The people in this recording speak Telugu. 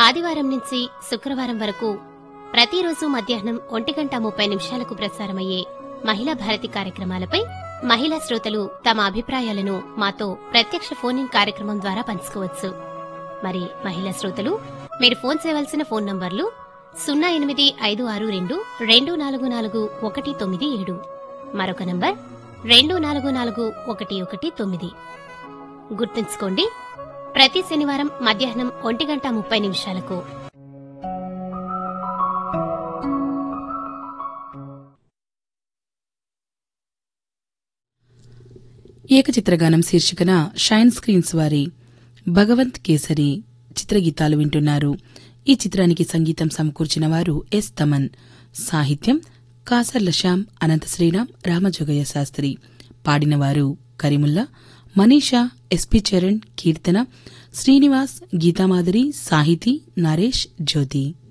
ఆదివారం నుంచి శుక్రవారం వరకు ప్రతిరోజు మధ్యాహ్నం ఒంటి గంట ముప్పై నిమిషాలకు ప్రసారమయ్యే మహిళా భారతి కార్యక్రమాలపై మహిళా శ్రోతలు తమ అభిప్రాయాలను మాతో ప్రత్యక్ష ఫోన్ ఇన్ కార్యక్రమం ద్వారా పంచుకోవచ్చు మరి మహిళా శ్రోతలు మీరు ఫోన్ చేయవలసిన ఫోన్ నంబర్లు సున్నా ఎనిమిది ఐదు ఆరు రెండు రెండు నాలుగు నాలుగు ఒకటి తొమ్మిది ఏడు మరొక నంబర్ రెండు నాలుగు నాలుగు ఒకటి ఒకటి తొమ్మిది గుర్తుంచుకోండి ప్రతి శనివారం మధ్యాహ్నం ఒంటి గంట ముప్పై నిమిషాలకు ఏకచిత్రగానం శీర్షికన షైన్ స్క్రీన్స్ వారి భగవంత్ కేసరి చిత్రగీతాలు వింటున్నారు ఈ చిత్రానికి సంగీతం సమకూర్చిన వారు ఎస్ తమన్ సాహిత్యం కాసర్ల శ్యామ్ అనంత శ్రీరామ్ రామజోగయ్య శాస్త్రి పాడినవారు కరీముల్లా మనీషా ఎస్పి చరణ్ కీర్తన శ్రీనివాస్ గీతామాధురి సాహితీ నరేష్ జ్యోతి